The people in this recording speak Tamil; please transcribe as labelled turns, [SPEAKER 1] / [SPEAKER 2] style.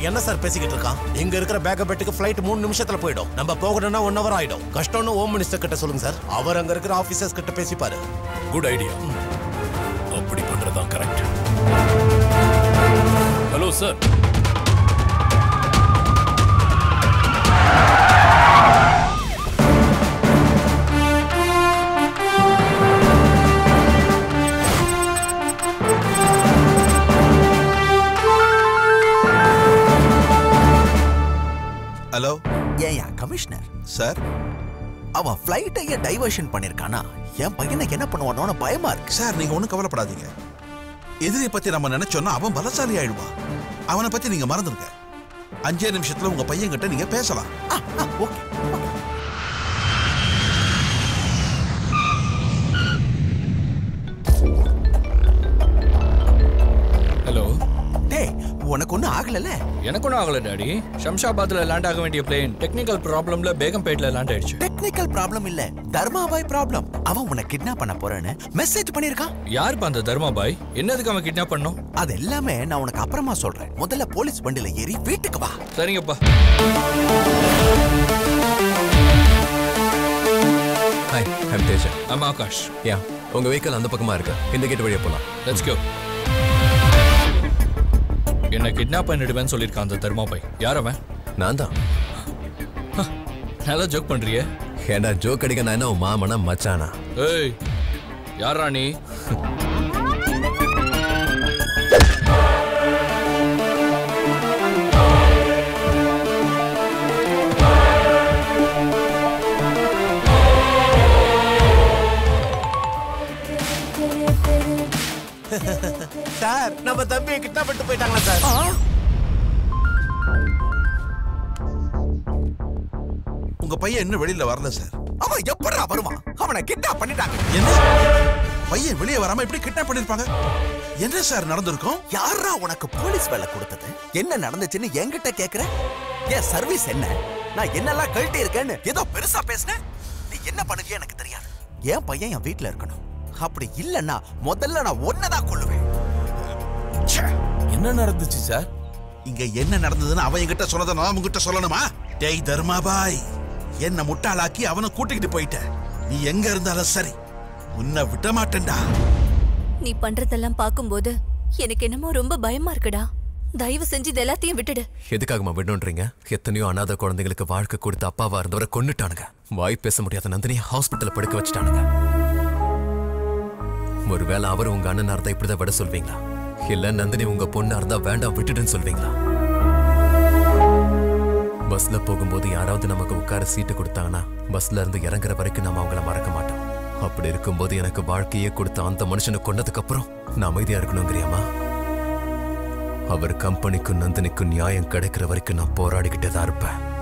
[SPEAKER 1] அவன் என்ன சார் பேசிக்கிட்டு இருக்கான் இங்க இருக்கிற பேக்கபெட்டுக்கு ஃபிளைட் மூணு நிமிஷத்துல போயிடும் நம்ம போகணும்னா ஒன் ஹவர் ஆயிடும் கஷ்டம்னு ஹோம் மினிஸ்டர் கிட்ட சொல்லுங்க சார் அவர் அங்க இருக்கிற ஆபீசர்ஸ் கிட்ட பேசிப்பாரு
[SPEAKER 2] குட் ஐடியா அப்படி பண்றதுதான் கரெக்ட் ஹலோ சார்
[SPEAKER 3] ஹலோ
[SPEAKER 4] ஏயா கமிஷனர்
[SPEAKER 3] சார்
[SPEAKER 4] அவன் ஃப்ளைட்டையே டைவர்ஷன் பண்ணிருக்கானா என் பையனை என்ன பண்ணுவானோன்னு பயமா இருக்கு
[SPEAKER 3] சார் நீங்க ஒண்ணும் கவலைப்படாதீங்க எதிரியை பத்தி நம்ம நினைச்சோம்னா அவன் பலசாலி ஆயிடுவான் அவனை பத்தி நீங்க மறந்துருங்க அஞ்சே நிமிஷத்துல உங்க பையன் கிட்ட நீங்க பேசலாம்
[SPEAKER 4] ஓகே
[SPEAKER 5] ஹலோ
[SPEAKER 4] டேய் உனக்கு ஒன்றும் ஆகலல்ல
[SPEAKER 5] எனக்கு ஒன்றும் ஆகல டாடி ஷம்ஷாபாத்ல லேண்ட் ஆக வேண்டிய பிளேன் டெக்னிக்கல் ப்ராப்ளம்ல பேகம்பேட்ல லேண்ட் ஆயிடுச்சு
[SPEAKER 4] டெக்னிக்கல் ப்ராப்ளம் இல்ல தர்மாபாய் ப்ராப்ளம் அவன் உன்னை கிட்னாப் பண்ண போறேன்னு மெசேஜ் பண்ணிருக்கான்
[SPEAKER 5] யாருப்பா அந்த தர்மாபாய் என்னதுக்கு அவன் கிட்னாப் பண்ணோம்
[SPEAKER 4] அது எல்லாமே நான் உனக்கு அப்புறமா சொல்றேன் முதல்ல போலீஸ் வண்டியில ஏறி வீட்டுக்கு வா
[SPEAKER 5] சரிங்கப்பா
[SPEAKER 6] ஹாய் ஐம் தேஜா
[SPEAKER 5] ஆமா ஆகாஷ்
[SPEAKER 6] யா உங்க வெஹிக்கல் அந்த பக்கமா இருக்கு இந்த கேட் வழியா போலாம்
[SPEAKER 5] லெட்ஸ் கோ என்ன கிட்னாப் பண்ணிடுவேன்னு சொல்லியிருக்கான் அந்த தர்மாபாய் யார் அவன்
[SPEAKER 6] நான் தான்
[SPEAKER 5] நல்லா ஜோக் பண்றியே
[SPEAKER 6] ஏண்டா ஜோக் அடிக்க நான் என்ன உன் மாமனா மச்சானா
[SPEAKER 5] ஏய் யாரா நீ
[SPEAKER 1] சார் நம்ம தம்பியை கிட்னாப் பண்ணிட்டு போயிட்டாங்களா சார்
[SPEAKER 3] உங்க பையன் இன்னும் வெளியில வரல சார்
[SPEAKER 4] அவன் எப்படா வருவான் அவனை கிட்னாப் பண்ணிட்டாங்க
[SPEAKER 3] என்ன பையன் வெளியே வராம எப்படி கிட்னாப் பண்ணிருப்பாங்க என்ன சார் நடந்திருக்கும்
[SPEAKER 4] யாரா உனக்கு போலீஸ் வேலை கொடுத்தது என்ன நடந்துச்சுன்னு என்கிட்ட கேக்குற என் சர்வீஸ் என்ன நான் என்னெல்லாம் கழட்டி இருக்கேன்னு ஏதோ பெருசா பேசுன நீ என்ன பண்ணுவியே எனக்கு தெரியாது என் பையன் என் வீட்ல இருக்கணும் அப்படி இல்லைன்னா முதல்ல நான் ஒன்னதான் கொள்ளுவேன்
[SPEAKER 3] என்ன நடந்துச்சு சார் இங்க என்ன நடந்ததுன்னு அவன் என்கிட்ட சொன்னதை நான் உங்ககிட்ட சொல்லணுமா டேய் தர்மாபாய் என்ன முட்டாளாக்கி அவனை கூட்டிக்கிட்டு போயிட்ட நீ எங்க இருந்தாலும் சரி உன்னை விட மாட்டேன்டா
[SPEAKER 7] நீ பண்றதெல்லாம் பார்க்கும்போது எனக்கு என்னமோ ரொம்ப பயமா இருக்குடா தயவு செஞ்சு இது எல்லாத்தையும் விட்டுடு
[SPEAKER 6] எதுக்காகமா விடணுன்றீங்க எத்தனையோ அனாதை குழந்தைங்களுக்கு வாழ்க்கை கொடுத்த அப்பாவா இருந்தவரை கொன்னுட்டானுங்க வாய் பேச முடியாத நந்தினியை ஹாஸ்பிட்டல்ல படுக்க வச்சுட்டானுங்க ஒருவேளை அவர் உங்க அண்ணனா இருந்தா இப்படிதான் விட சொல்வீங்களா இல்ல நந்தினி உங்க பொண்ணா இருந்தா வேண்டாம் விட்டுடுன்னு சொல்வீங்களா பஸ்ல போகும்போது யாராவது நமக்கு உட்கார சீட்டு கொடுத்தாங்கன்னா பஸ்ல இருந்து இறங்குற வரைக்கும் நாம அவங்கள மறக்க மாட்டோம் அப்படி இருக்கும்போது எனக்கு வாழ்க்கையே கொடுத்த அந்த மனுஷனை கொன்னதுக்கு அப்புறம் நான் அமைதியா இருக்கணுங்கிறியாமா அவர் கம்பெனிக்கும் நந்தினிக்கும் நியாயம் கிடைக்கிற வரைக்கும் நான் போராடிக்கிட்டே தான் இருப்பேன்